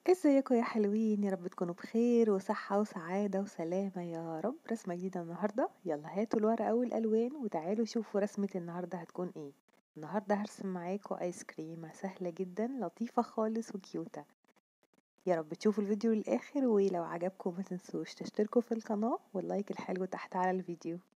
ازيكم يا حلوين يا رب تكونوا بخير وصحة وسعادة وسلامة يا رب رسمة جديدة النهاردة يلا هاتوا الورقة والألوان وتعالوا شوفوا رسمة النهاردة هتكون ايه النهاردة هرسم معاكم ايس كريمة سهلة جدا لطيفة خالص وكيوتة يا رب تشوفوا الفيديو للآخر ولو عجبكم ما تنسوش تشتركوا في القناة واللايك الحلو تحت على الفيديو